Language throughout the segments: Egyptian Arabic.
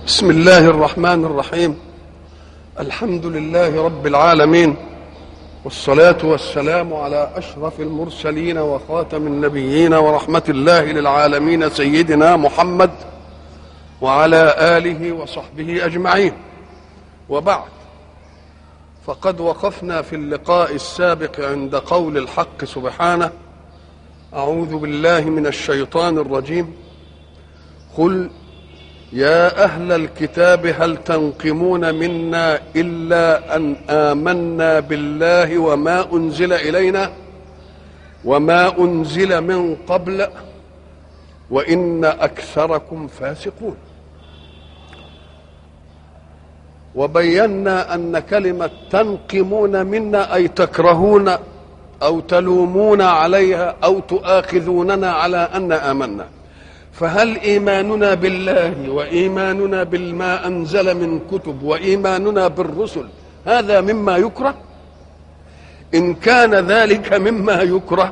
بسم الله الرحمن الرحيم الحمد لله رب العالمين والصلاة والسلام على أشرف المرسلين وخاتم النبيين ورحمة الله للعالمين سيدنا محمد وعلى آله وصحبه أجمعين وبعد فقد وقفنا في اللقاء السابق عند قول الحق سبحانه أعوذ بالله من الشيطان الرجيم قل يا أهل الكتاب هل تنقمون منا إلا أن آمنا بالله وما أنزل إلينا وما أنزل من قبل وإن أكثركم فاسقون وبينا أن كلمة تنقمون منا أي تكرهون أو تلومون عليها أو تؤاخذوننا على أن آمنا فهل ايماننا بالله وايماننا بما انزل من كتب وايماننا بالرسل هذا مما يكره ان كان ذلك مما يكره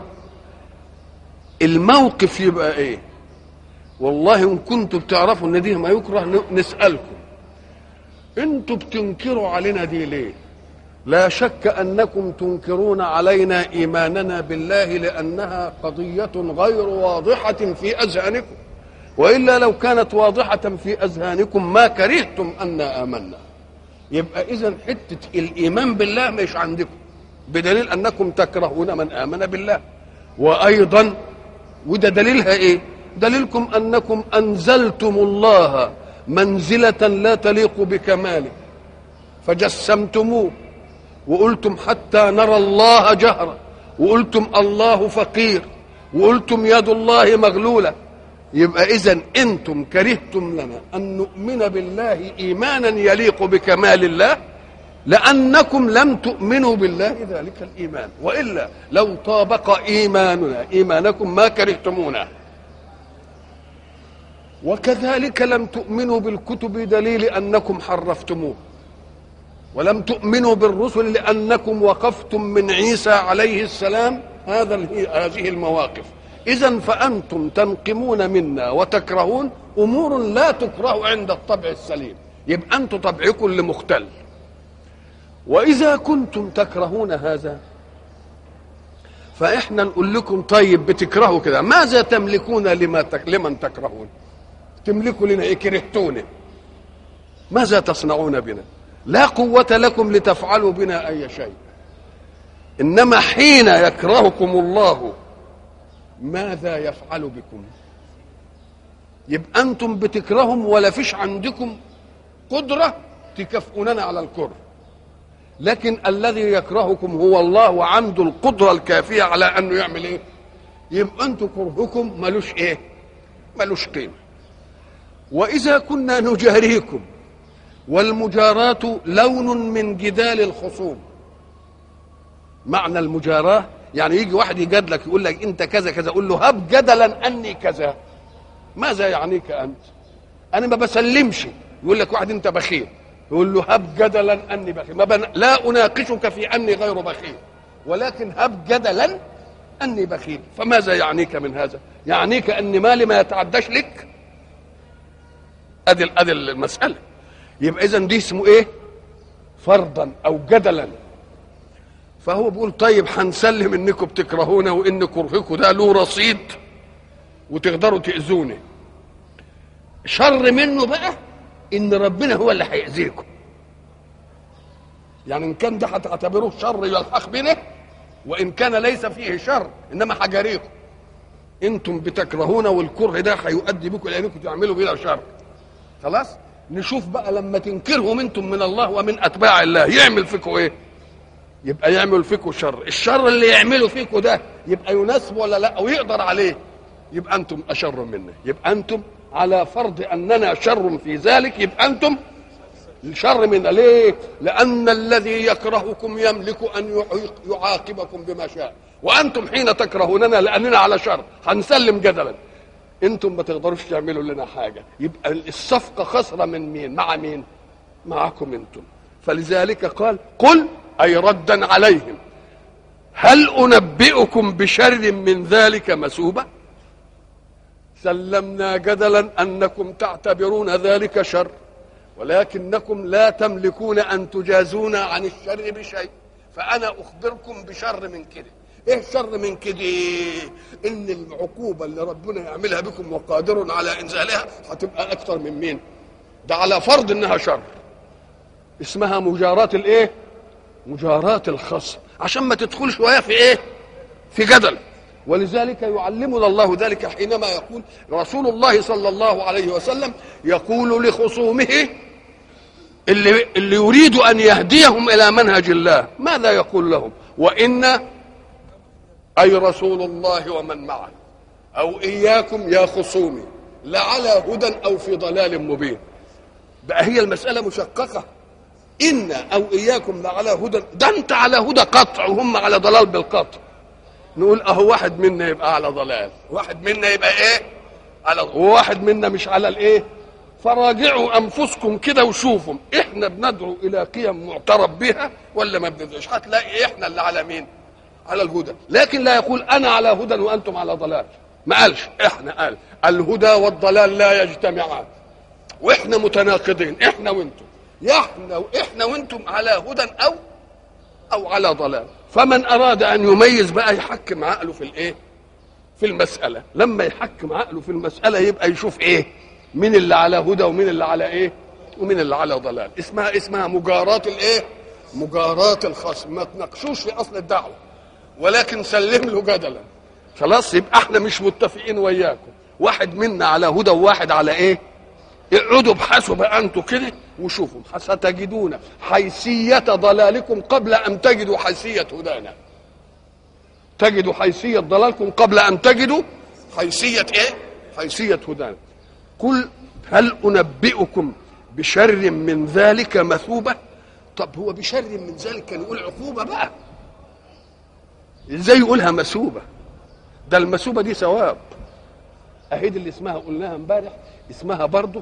الموقف يبقى ايه والله ان كنتم بتعرفوا ان دي ما يكره نسالكم انتم بتنكروا علينا دي ليه لا شك انكم تنكرون علينا ايماننا بالله لانها قضيه غير واضحه في اذهانكم والا لو كانت واضحه في اذهانكم ما كرهتم انا امنا يبقى اذا حته الايمان بالله مش عندكم بدليل انكم تكرهون من امن بالله وايضا وده دليلها ايه دليلكم انكم انزلتم الله منزله لا تليق بكماله فجسمتموه وقلتم حتى نرى الله جهرا وقلتم الله فقير وقلتم يد الله مغلوله يبقى اذا انتم كرهتم لنا ان نؤمن بالله ايمانا يليق بكمال الله لانكم لم تؤمنوا بالله ذلك الايمان والا لو طابق ايماننا ايمانكم ما كرهتمونا وكذلك لم تؤمنوا بالكتب دليل انكم حرفتموه ولم تؤمنوا بالرسل لانكم وقفتم من عيسى عليه السلام هذا هذه المواقف اذا فانتم تنقمون منا وتكرهون امور لا تكره عند الطبع السليم يبقى انتم طبعكم لمختل واذا كنتم تكرهون هذا فاحنا نقول لكم طيب بتكرهوا كده ماذا تملكون لما تك... لمن تكرهون تملكوا لنا ايه كرهتونا ماذا تصنعون بنا لا قوة لكم لتفعلوا بنا أي شيء إنما حين يكرهكم الله ماذا يفعل بكم يبقى أنتم بتكرههم ولا فيش عندكم قدرة تكافئوننا على الكره لكن الذي يكرهكم هو الله وعنده القدرة الكافية على أنه يعمل إيه يبقى أنتم كرهكم ملوش إيه ملوش قيمة وإذا كنا نجاريكم والمجاراة لون من جدال الخصوم معنى المجاراة يعني يجي واحد يجادلك يقول لك انت كذا كذا قول له هب جدلا اني كذا ماذا يعنيك انت انا ما بسلمش يقول لك واحد انت بخيل يقول له هب جدلا اني بخيل ما بن... لا اناقشك في اني غير بخيل ولكن هب جدلا اني بخيل فماذا يعنيك من هذا يعنيك ان مالي ما يتعداش لك ادي ادي المساله يبقى اذا دي اسمه ايه فرضا او جدلا فهو بيقول طيب هنسلم انكم بتكرهونا وان كرهكم ده له رصيد وتقدروا تاذوني شر منه بقى ان ربنا هو اللي هيأذيكم يعني ان كان ده هتعتبروه شر يلحق بنا وان كان ليس فيه شر انما حجريكم انتم بتكرهونا والكره ده هيؤدي بكم لانكم تعملوا بلا شر خلاص نشوف بقى لما تنكرهم انتم من الله ومن اتباع الله يعمل فيكم ايه يبقى يعمل فيكم شر الشر اللي يعمله فيكم ده يبقى يناسب ولا لا او يقدر عليه يبقى انتم اشر منا يبقى انتم على فرض اننا شر في ذلك يبقى انتم الشر منا ليه لان الذي يكرهكم يملك ان يعاقبكم بما شاء وانتم حين تكرهوننا لاننا على شر هنسلم جدلا انتم ما تقدروش تعملوا لنا حاجه يبقى الصفقه خسره من مين مع مين معكم انتم فلذلك قال قل اي ردا عليهم هل انبئكم بشر من ذلك مثوبه سلمنا جدلا انكم تعتبرون ذلك شر ولكنكم لا تملكون ان تجازونا عن الشر بشيء فانا اخبركم بشر من كده ايه الشر من كده ان العقوبه اللي ربنا يعملها بكم وقادر على انزالها هتبقى اكثر من مين ده على فرض انها شر اسمها مجاراة الايه مجاراة الخصم عشان ما تدخل شويه في ايه في جدل ولذلك يعلمنا الله ذلك حينما يقول رسول الله صلى الله عليه وسلم يقول لخصومه اللي اللي يريد ان يهديهم الى منهج الله ماذا يقول لهم وان اي رسول الله ومن معه او اياكم يا خصومي لعلى هدى او في ضلال مبين بقى هي المساله مشققه ان او اياكم لعلى هدى ده انت على هدى قطع وهم على ضلال بالقطع نقول اهو واحد منا يبقى على ضلال واحد منا يبقى ايه على وواحد منا مش على الايه فراجعوا انفسكم كده وشوفوا احنا بندعو الى قيم معترف بها ولا ما بندعوش هتلاقي احنا اللي على مين على الهدى لكن لا يقول انا على هدى وانتم على ضلال ما قالش احنا قال الهدى والضلال لا يجتمعان واحنا متناقضين احنا وانتم يا احنا واحنا وانتم على هدى او او على ضلال فمن اراد ان يميز بقى يحكم عقله في الايه في المساله لما يحكم عقله في المساله يبقى يشوف ايه مين اللي على هدى ومين اللي على ايه ومين اللي على ضلال اسمها اسمها مجاراة الايه مجاراة الخصم ما تناقشوش في اصل الدعوه ولكن سلم له جدلا خلاص يبقى احنا مش متفقين وياكم واحد منا على هدى وواحد على ايه اقعدوا ابحثوا بقى انتوا كده وشوفوا ستجدون حيثية ضلالكم قبل أن تجدوا حيثية هدانا تجدوا حيثية ضلالكم قبل أن تجدوا حيثية إيه؟ حيثية هدانا قل هل أنبئكم بشر من ذلك مثوبة طب هو بشر من ذلك كان يقول عقوبة بقى ازاي يقولها مثوبة ده المثوبة دي ثواب اهيد اللي اسمها قلناها امبارح اسمها برضه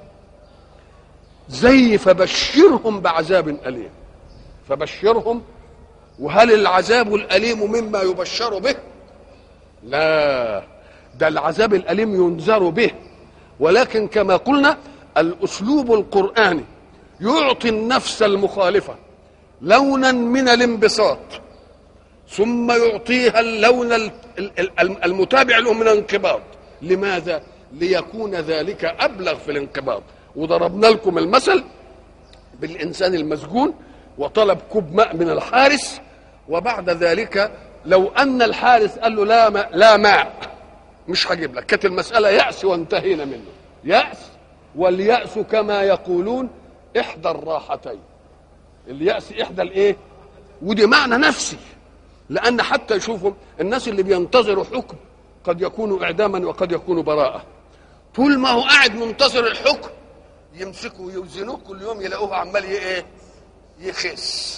زي فبشرهم بعذاب أليم فبشرهم وهل العذاب الأليم مما يبشر به لا ده العذاب الأليم ينذر به ولكن كما قلنا الأسلوب القرآني يعطي النفس المخالفة لونا من الانبساط ثم يعطيها اللون المتابع له من الانقباض لماذا ليكون ذلك أبلغ في الانقباض وضربنا لكم المثل بالإنسان المسجون وطلب كوب ماء من الحارس وبعد ذلك لو أن الحارس قال له لا ماء, لا ماء مش هجيب لك كانت المسألة يأس وانتهينا منه يأس واليأس كما يقولون إحدى الراحتين اليأس إحدى الإيه ودي معنى نفسي لأن حتى يشوفوا الناس اللي بينتظروا حكم قد يكون إعداما وقد يكون براءة طول ما هو قاعد منتظر الحكم يمسكوا ويوزنوه كل يوم يلاقوه عمال ايه يخس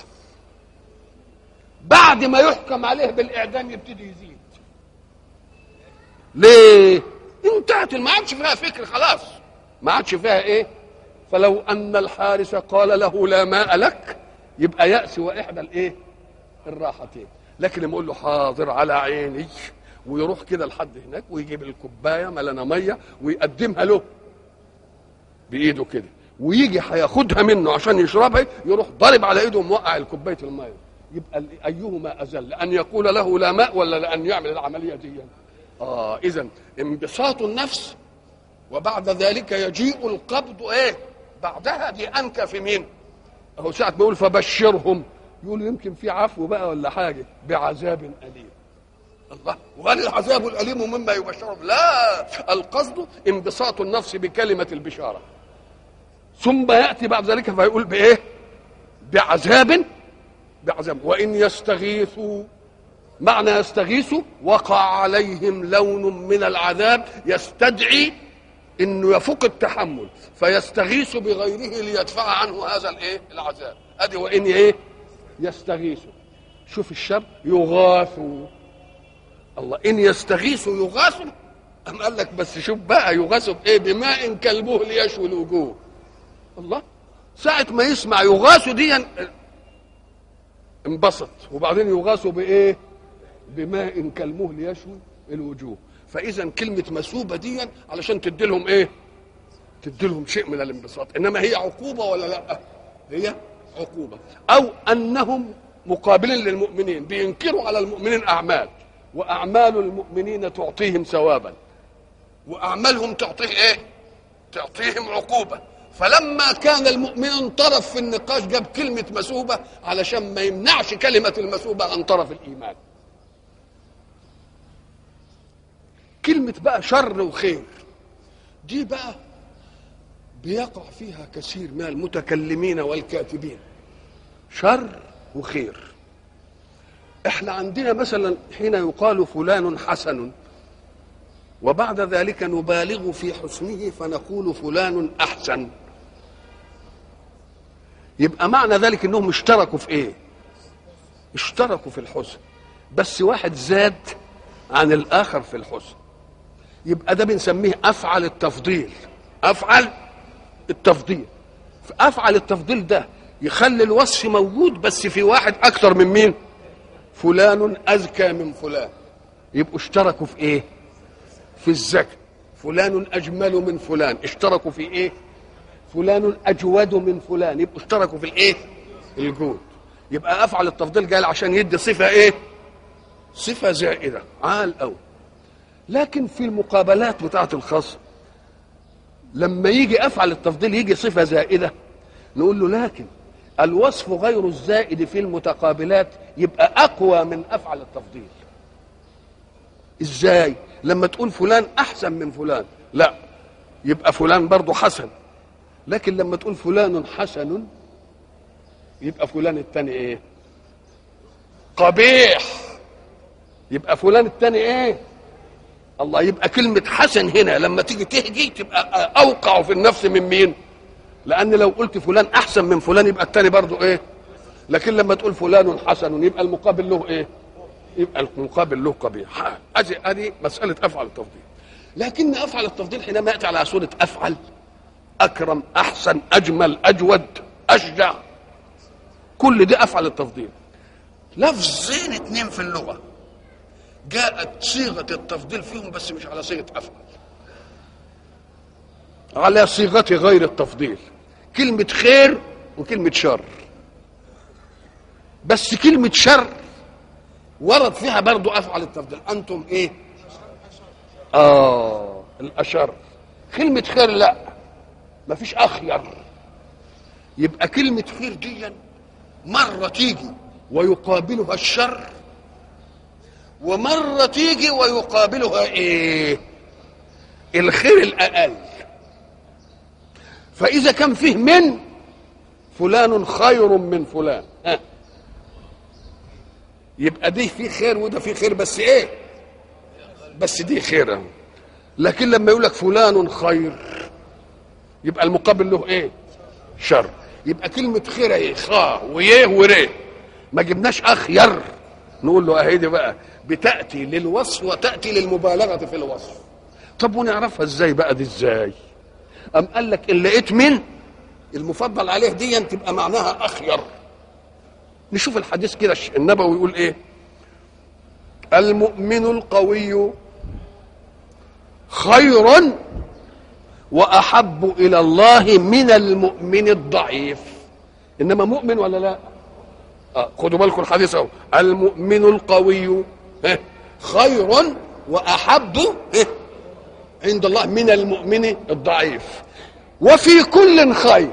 بعد ما يحكم عليه بالاعدام يبتدي يزيد ليه انتهت ما عادش فيها فكر خلاص ما عادش فيها ايه فلو ان الحارس قال له لا ماء لك يبقى يأس واحدى الايه الراحتين لكن لما يقول له حاضر على عيني ويروح كده لحد هناك ويجيب الكوبايه ملانه ميه ويقدمها له بايده كده ويجي هياخدها منه عشان يشربها يروح ضارب على ايده وموقع الكوبايه الميه يبقى ايهما اذل ان يقول له لا ماء ولا لان يعمل العمليه دي اه اذا انبساط النفس وبعد ذلك يجيء القبض ايه بعدها دي انكى في مين اهو ساعه ما يقول فبشرهم يقول يمكن في عفو بقى ولا حاجه بعذاب اليم الله وهل العذاب الاليم مما يبشرهم لا القصد انبساط النفس بكلمه البشاره ثم ياتي بعد ذلك فيقول بايه بعذاب بعذاب وان يستغيثوا معنى يستغيثوا وقع عليهم لون من العذاب يستدعي انه يفوق التحمل فيستغيث بغيره ليدفع عنه هذا الايه العذاب ادي وان ايه يستغيثوا شوف الشر يغاثوا الله ان يستغيثوا يغاثوا أم قال لك بس شوف بقى يغاثوا بايه بماء كلبه ليشوي الوجوه الله ساعة ما يسمع يغاثوا دي انبسط وبعدين يغاثوا بايه بماء كالمهل يشوي الوجوه فاذا كلمة مسوبة دي علشان تدي لهم ايه تدي لهم شيء من الانبساط انما هي عقوبه ولا لا هي عقوبه او انهم مقابلين للمؤمنين بينكروا على المؤمنين اعمال واعمال المؤمنين تعطيهم ثوابا واعمالهم تعطيه ايه تعطيهم عقوبه فلما كان المؤمن طرف في النقاش جاب كلمه مسوبه علشان ما يمنعش كلمه المسوبه عن طرف الايمان كلمه بقى شر وخير دي بقى بيقع فيها كثير من المتكلمين والكاتبين شر وخير احنا عندنا مثلا حين يقال فلان حسن وبعد ذلك نبالغ في حسنه فنقول فلان احسن يبقى معنى ذلك انهم اشتركوا في ايه اشتركوا في الحسن بس واحد زاد عن الاخر في الحسن يبقى ده بنسميه افعل التفضيل افعل التفضيل افعل التفضيل ده يخلي الوصف موجود بس في واحد اكثر من مين فلان اذكى من فلان يبقوا اشتركوا في ايه في الذكاء فلان اجمل من فلان اشتركوا في ايه فلان اجود من فلان يبقوا اشتركوا في الايه الجود يبقى افعل التفضيل قال عشان يدي صفه ايه صفه زائده عال قوي لكن في المقابلات بتاعه الخاص لما يجي افعل التفضيل يجي صفه زائده نقول له لكن الوصف غير الزائد في المتقابلات يبقى اقوى من افعل التفضيل ازاي لما تقول فلان احسن من فلان لا يبقى فلان برضه حسن لكن لما تقول فلان حسن يبقى فلان الثاني ايه قبيح يبقى فلان الثاني ايه الله يبقى كلمة حسن هنا لما تيجي تهجي تبقى أوقع في النفس من مين؟ لأن لو قلت فلان أحسن من فلان يبقى الثاني برضه إيه؟ لكن لما تقول فلان حسن يبقى المقابل له إيه؟ يبقى المقابل له قبيح ادي ادي مساله افعل التفضيل لكن افعل التفضيل حينما ياتي على صوره افعل اكرم احسن اجمل اجود اشجع كل دي افعل التفضيل لفظين اتنين في اللغه جاءت صيغه التفضيل فيهم بس مش على صيغه افعل على صيغه غير التفضيل كلمه خير وكلمه شر بس كلمه شر ورد فيها برضو افعل التفضيل انتم ايه اه الاشر كلمه خير لا مفيش اخير يبقى كلمه خير دي مره تيجي ويقابلها الشر ومره تيجي ويقابلها ايه الخير الاقل فاذا كان فيه من فلان خير من فلان ها يبقى دي في خير وده في خير بس ايه بس دي خير لكن لما يقول لك فلان خير يبقى المقابل له ايه شر يبقى كلمة خير ايه خا ويه وريه ما جبناش اخير نقول له اهي دي بقى بتأتي للوصف وتأتي للمبالغة في الوصف طب ونعرفها ازاي بقى دي ازاي ام قال لك ان لقيت من المفضل عليه دي تبقى معناها اخير نشوف الحديث كده النبوي يقول ايه المؤمن القوي خير واحب الى الله من المؤمن الضعيف انما مؤمن ولا لا آه خدوا بالكم الحديث اهو المؤمن القوي خير واحب عند الله من المؤمن الضعيف وفي كل خير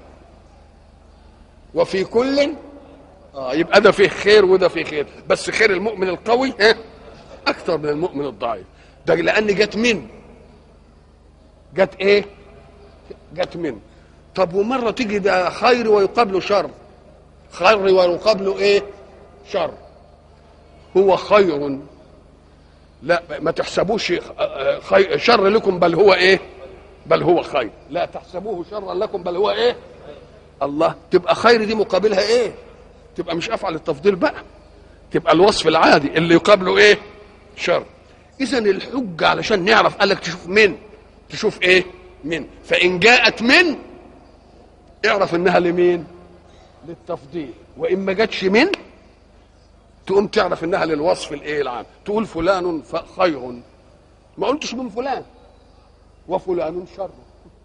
وفي كل اه يبقى ده فيه خير وده فيه خير بس خير المؤمن القوي ها اكثر من المؤمن الضعيف ده لان جت من جت ايه جت من طب ومره تيجي ده خير ويقابله شر خير ويقابله ايه شر هو خير لا ما تحسبوش خير شر لكم بل هو ايه بل هو خير لا تحسبوه شرا لكم بل هو ايه الله تبقى خير دي مقابلها ايه تبقى مش افعل التفضيل بقى تبقى الوصف العادي اللي يقابله ايه شر اذا الحجه علشان نعرف قال لك تشوف من تشوف ايه من فان جاءت من اعرف انها لمين للتفضيل وان ما جاتش من تقوم تعرف انها للوصف الايه العام تقول فلان خير ما قلتش من فلان وفلان شر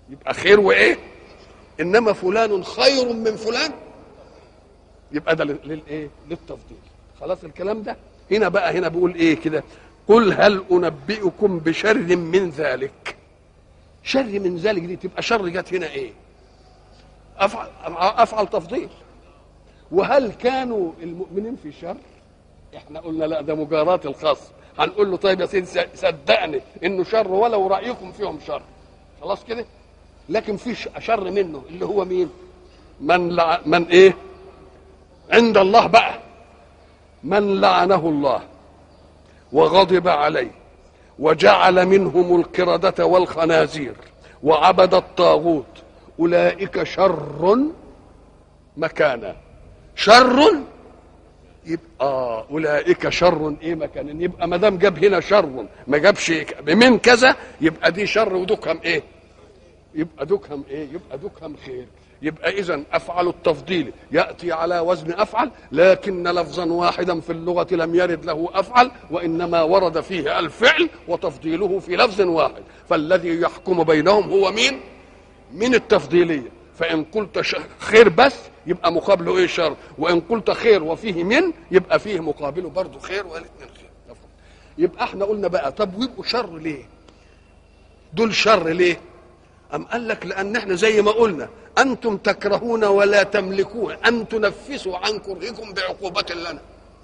يبقى خير وايه انما فلان خير من فلان يبقى ده للايه للتفضيل خلاص الكلام ده هنا بقى هنا بيقول ايه كده قل هل انبئكم بشر من ذلك شر من ذلك دي تبقى شر جت هنا ايه افعل افعل تفضيل وهل كانوا المؤمنين في شر احنا قلنا لا ده مجاراة الخاص هنقول له طيب يا سيدي صدقني انه شر ولو رايكم فيهم شر خلاص كده لكن في شر منه اللي هو مين من لع... من ايه عند الله بقى من لعنه الله وغضب عليه وجعل منهم القردة والخنازير وعبد الطاغوت أولئك شر مكانا شر يبقى اولئك شر ايه مكانا يبقى ما دام جاب هنا شر ما جابش من كذا يبقى دي شر ودكهم ايه يبقى دكهم ايه يبقى دكهم خير يبقى اذا افعل التفضيل ياتي على وزن افعل لكن لفظا واحدا في اللغه لم يرد له افعل وانما ورد فيه الفعل وتفضيله في لفظ واحد فالذي يحكم بينهم هو مين من التفضيليه فان قلت خير بس يبقى مقابله ايه شر وان قلت خير وفيه من يبقى فيه مقابله برضه خير والاثنين خير يبقى احنا قلنا بقى طب ويبقوا شر ليه دول شر ليه أم قال لك لأن احنا زي ما قلنا أنتم تكرهون ولا تملكون أن تنفسوا عن كرهكم بعقوبة لنا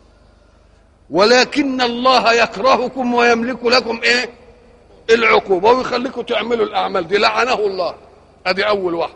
ولكن الله يكرهكم ويملك لكم ايه العقوبة ويخليكم تعملوا الأعمال دي لعنه الله ادي أول واحد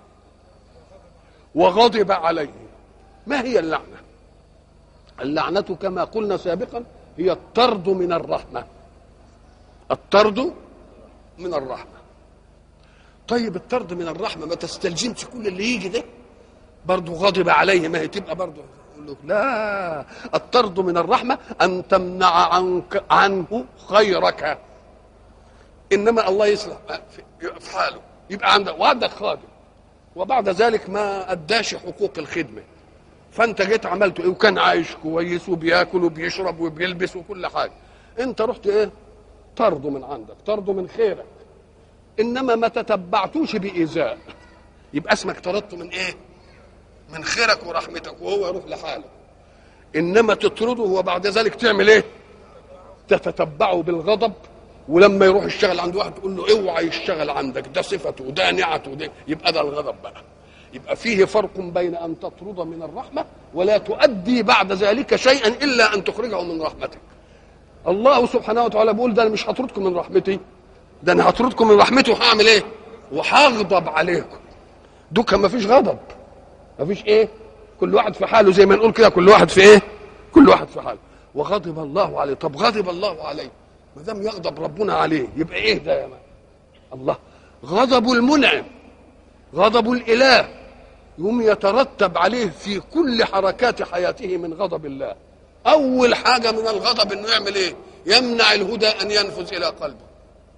وغضب عليه ما هي اللعنة اللعنة كما قلنا سابقا هي الطرد من الرحمة الطرد من الرحمة طيب الطرد من الرحمة ما تستلزمش كل اللي يجي ده برضه غضب عليه ما هي تبقى برضه يقول لك لا الطرد من الرحمة أن تمنع عنك عنه خيرك إنما الله يصلح في حاله يبقى عندك وعندك خادم وبعد ذلك ما اداش حقوق الخدمه فانت جيت عملته ايه وكان عايش كويس وبياكل وبيشرب وبيلبس وكل حاجه انت رحت ايه طرده من عندك طرده من خيرك انما ما تتبعتوش بايذاء يبقى اسمك طردته من ايه من خيرك ورحمتك وهو يروح لحاله انما تطرده وبعد ذلك تعمل ايه تتتبعه بالغضب ولما يروح يشتغل عند واحد تقول له اوعى يشتغل عندك ده صفته ده نعته ده يبقى ده الغضب بقى يبقى فيه فرق بين ان تطرد من الرحمه ولا تؤدي بعد ذلك شيئا الا ان تخرجه من رحمتك الله سبحانه وتعالى بيقول ده انا مش هطردكم من رحمتي ده انا هطردكم من رحمتي وهعمل ايه وهغضب عليكم دوكا ما فيش غضب ما فيش ايه كل واحد في حاله زي ما نقول كده كل واحد في ايه كل واحد في حاله وغضب الله عليه طب غضب الله عليه ما دام يغضب ربنا عليه يبقى ايه ده يا مان الله غضب المنعم غضب الاله يوم يترتب عليه في كل حركات حياته من غضب الله اول حاجه من الغضب انه يعمل ايه يمنع الهدى ان ينفذ الى قلبه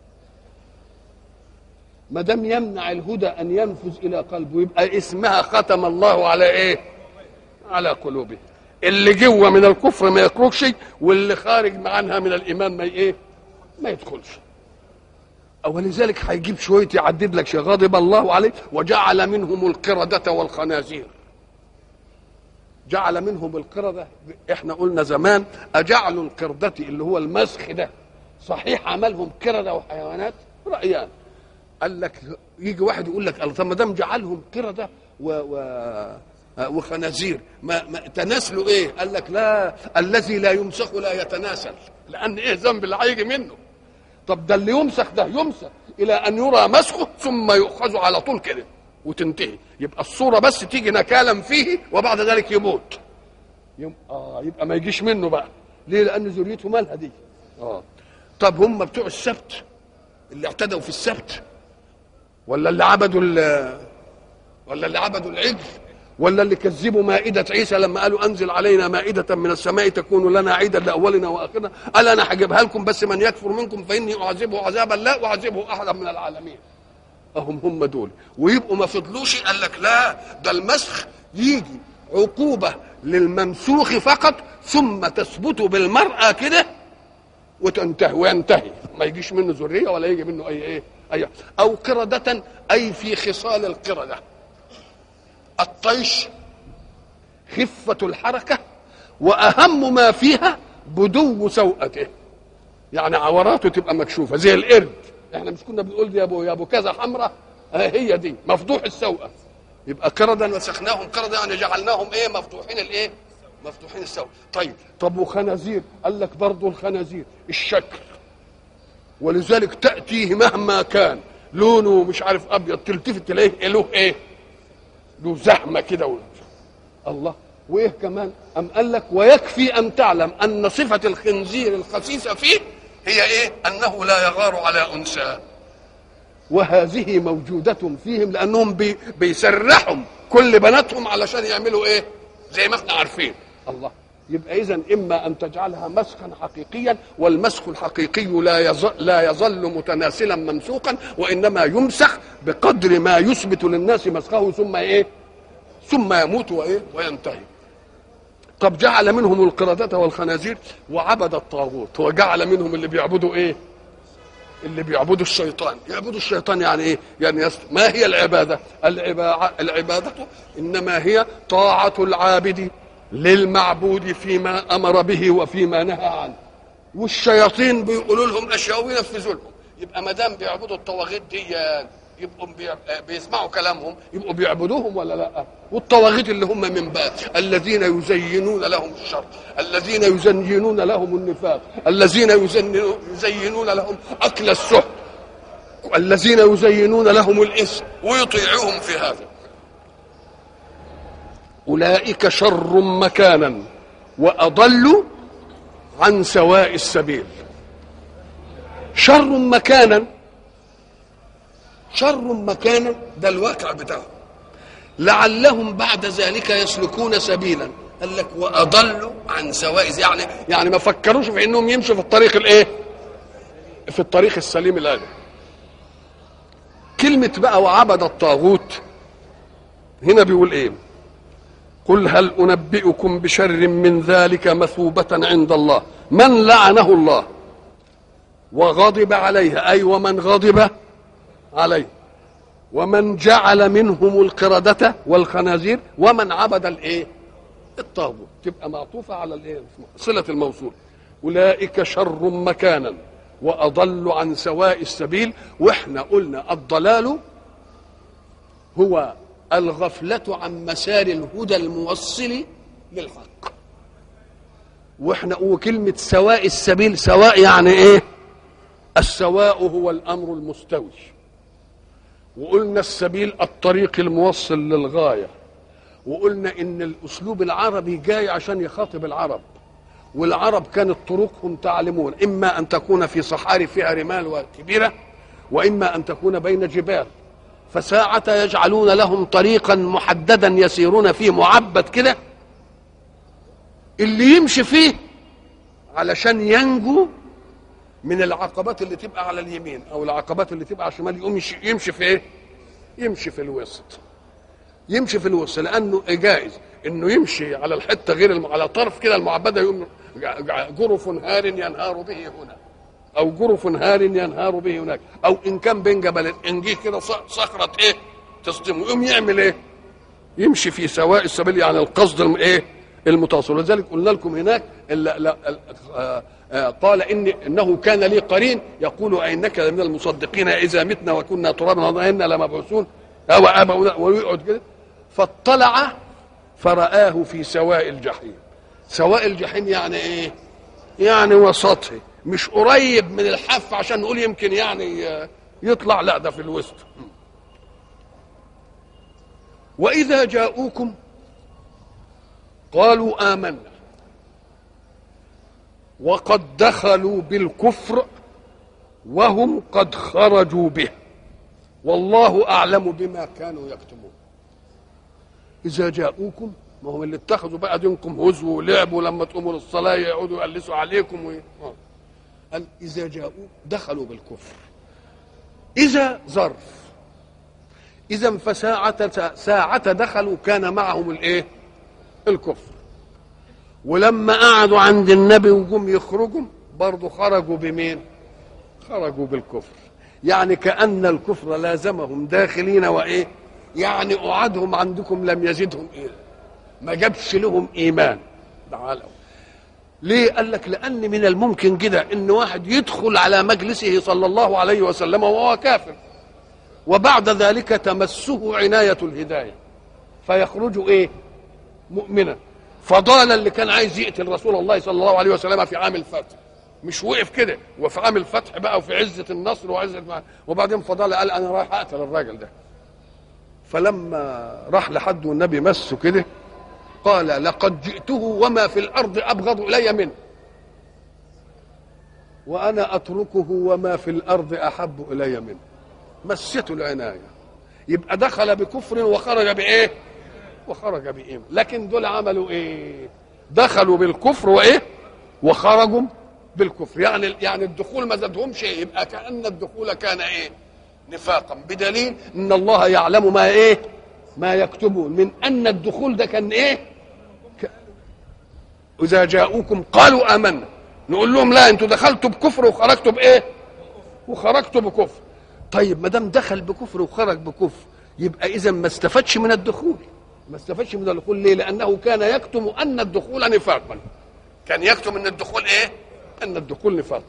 ما دام يمنع الهدى ان ينفذ الى قلبه يبقى اسمها ختم الله على ايه على قلوبه اللي جوه من الكفر ما يخرجش واللي خارج عنها من الايمان ما ايه ما يدخلش ولذلك هيجيب شويه يعدد لك شيء غضب الله عليه وجعل منهم القردة والخنازير جعل منهم القردة احنا قلنا زمان اجعلوا القردة اللي هو المسخ ده صحيح عملهم قردة وحيوانات رأيان قال لك يجي واحد يقول لك طب ما دام جعلهم قردة و, و وخنازير ما, ما تناسلوا ايه قال لك لا الذي لا يمسخ لا يتناسل لان ايه ذنب اللي هيجي منه طب ده اللي يمسخ ده يمسخ الى ان يرى مسخه ثم يؤخذ على طول كده وتنتهي يبقى الصوره بس تيجي نكالا فيه وبعد ذلك يموت يم... اه يبقى ما يجيش منه بقى ليه لان ذريته مالها دي اه طب هم بتوع السبت اللي اعتدوا في السبت ولا اللي عبدوا ولا اللي عبدوا العجل ولا اللي كذبوا مائدة عيسى لما قالوا أنزل علينا مائدة من السماء تكون لنا عيدا لأولنا وآخرنا قال أنا هجيبها لكم بس من يكفر منكم فإني أعذبه عذابا لا أعذبه أحدا من العالمين أهم هم دول ويبقوا ما فضلوش قال لك لا ده المسخ يجي عقوبة للممسوخ فقط ثم تثبت بالمرأة كده وتنتهي وينتهي ما يجيش منه ذرية ولا يجي منه أي إيه أي أو قردة أي في خصال القردة الطيش خفة الحركة وأهم ما فيها بدو سوءته يعني عوراته تبقى مكشوفة زي القرد احنا مش كنا بنقول يا ابو يا ابو كذا حمراء هي دي مفضوح السوءة يبقى قردا مسخناهم قردا يعني جعلناهم ايه مفتوحين الايه مفتوحين السوء طيب طب وخنازير قال لك برضه الخنازير الشكل ولذلك تأتيه مهما كان لونه مش عارف ابيض تلتفت تلاقيه له ايه له زحمه كده و... الله وايه كمان ام قال لك ويكفي ان تعلم ان صفه الخنزير الخسيسه فيه هي ايه انه لا يغار على انثى وهذه موجودة فيهم لأنهم بي بيسرحهم كل بناتهم علشان يعملوا إيه؟ زي ما احنا عارفين الله يبقى إذا إما أن تجعلها مسخا حقيقيا والمسخ الحقيقي لا يظل, لا يظل متناسلا ممسوقا وإنما يمسخ بقدر ما يثبت للناس مسخه ثم إيه؟ ثم يموت وإيه؟ وينتهي طب جعل منهم القردة والخنازير وعبد الطاغوت وجعل منهم اللي بيعبدوا ايه اللي بيعبدوا الشيطان يعبدوا الشيطان يعني ايه يعني يست... ما هي العبادة العبا... العبادة إنما هي طاعة العابد للمعبود فيما أمر به وفيما نهى عنه والشياطين بيقولوا لهم أشياء وينفذوا لهم يبقى ما دام بيعبدوا الطواغيت دي يبقوا بي... بيسمعوا كلامهم يبقوا بيعبدوهم ولا لا والطواغيت اللي هم من بعد الذين يزينون لهم الشر الذين يزينون لهم النفاق الذين يزينون لهم اكل السحت الذين يزينون لهم الاثم ويطيعوهم في هذا اولئك شر مكانا واضل عن سواء السبيل شر مكانا شر مكانا ده الواقع بتاعهم لعلهم بعد ذلك يسلكون سبيلا قال لك واضلوا عن سواء يعني يعني ما فكروش في انهم يمشوا في الطريق الايه في الطريق السليم الان كلمة بقى وعبد الطاغوت هنا بيقول ايه قل هل انبئكم بشر من ذلك مثوبة عند الله من لعنه الله وغضب عليه اي ومن غضب عليه ومن جعل منهم القردة والخنازير ومن عبد الايه الطاغوت تبقى معطوفة على الايه صلة الموصول أولئك شر مكانا وأضل عن سواء السبيل وإحنا قلنا الضلال هو الغفلة عن مسار الهدى الموصل للحق واحنا وكلمة سواء السبيل سواء يعني ايه السواء هو الامر المستوي وقلنا السبيل الطريق الموصل للغايه وقلنا ان الاسلوب العربي جاي عشان يخاطب العرب والعرب كانت طرقهم تعلمون اما ان تكون في صحاري فيها رمال وكبيره واما ان تكون بين جبال فساعة يجعلون لهم طريقا محددا يسيرون فيه معبد كده اللي يمشي فيه علشان ينجو من العقبات اللي تبقى على اليمين او العقبات اللي تبقى على الشمال يقوم يمشي, يمشي في ايه يمشي في الوسط يمشي في الوسط لانه جائز انه يمشي على الحته غير الم... على طرف كده المعبده يقوم جرف هار ينهار به هنا او جرف هار ينهار به هناك او ان كان بين جبلين ان جه كده صخره ايه تصدمه يقوم يعمل ايه يمشي في سواء السبيل يعني القصد ايه المتواصل ولذلك قلنا لكم هناك لا لا آه آه قال إني انه كان لي قرين يقول انك من المصدقين اذا متنا وكنا ترابا وإنا لمبعوثون او ابونا ويقعد كده فاطلع فرآه في سواء الجحيم سواء الجحيم يعني ايه يعني وسطه مش قريب من الحف عشان نقول يمكن يعني يطلع لا ده في الوسط واذا جاءوكم قالوا امنا وقد دخلوا بالكفر وهم قد خرجوا به والله اعلم بما كانوا يكتمون اذا جاءوكم ما هم اللي اتخذوا بقى دينكم هزو ولعبوا لما تقوموا للصلاه يقعدوا يقلسوا عليكم و... قال اذا جاءوا دخلوا بالكفر اذا ظرف اذا فساعة ساعة دخلوا كان معهم الايه الكفر ولما قعدوا عند النبي وجم يخرجوا برضه خرجوا بمين خرجوا بالكفر يعني كأن الكفر لازمهم داخلين وإيه يعني أعدهم عندكم لم يزدهم إيه ما جابش لهم إيمان تعالوا ليه قال لك لأن من الممكن كده إن واحد يدخل على مجلسه صلى الله عليه وسلم وهو كافر وبعد ذلك تمسه عناية الهداية فيخرج إيه مؤمنا فضال اللي كان عايز يقتل رسول الله صلى الله عليه وسلم في عام الفتح مش وقف كده وفي عام الفتح بقى وفي عزة النصر وعزة وبعدين فضال قال أنا رايح أقتل الراجل ده فلما راح لحد والنبي مسه كده قال لقد جئته وما في الأرض أبغض إلي منه وأنا أتركه وما في الأرض أحب إلي منه مسته العناية يبقى دخل بكفر وخرج بإيه وخرج بإيمان لكن دول عملوا إيه دخلوا بالكفر وإيه وخرجوا بالكفر يعني يعني الدخول ما زادهمش إيه يبقى كأن الدخول كان إيه نفاقا بدليل ان الله يعلم ما ايه ما يكتبون من ان الدخول ده كان ايه ك... اذا جاءوكم قالوا امنا نقول لهم لا انتوا دخلتوا بكفر وخرجتوا بايه وخرجتوا بكفر طيب ما دام دخل بكفر وخرج بكفر يبقى اذا ما استفادش من الدخول ما استفادش من الدخول ليه لانه كان يكتم ان الدخول نفاقا كان يكتم ان الدخول ايه ان الدخول نفاقا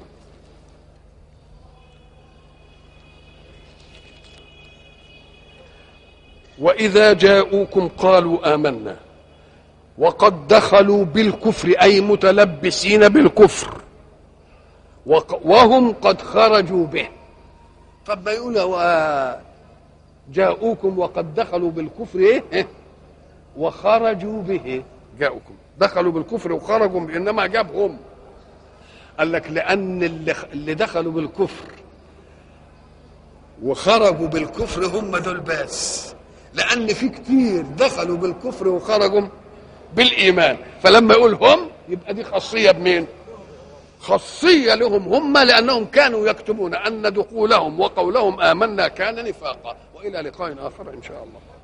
واذا جاءوكم قالوا امنا وقد دخلوا بالكفر اي متلبسين بالكفر وهم قد خرجوا به طب ما يقول جاءوكم وقد دخلوا بالكفر ايه وخرجوا به جاءوكم دخلوا بالكفر وخرجوا به انما جابهم قال لك لان اللي, اللي دخلوا بالكفر وخرجوا بالكفر هم دول بس لان في كتير دخلوا بالكفر وخرجوا بالايمان فلما يقول هم يبقى دي خاصيه بمين خاصيه لهم هم لانهم كانوا يكتمون ان دخولهم وقولهم امنا كان نفاقا والى لقاء اخر ان شاء الله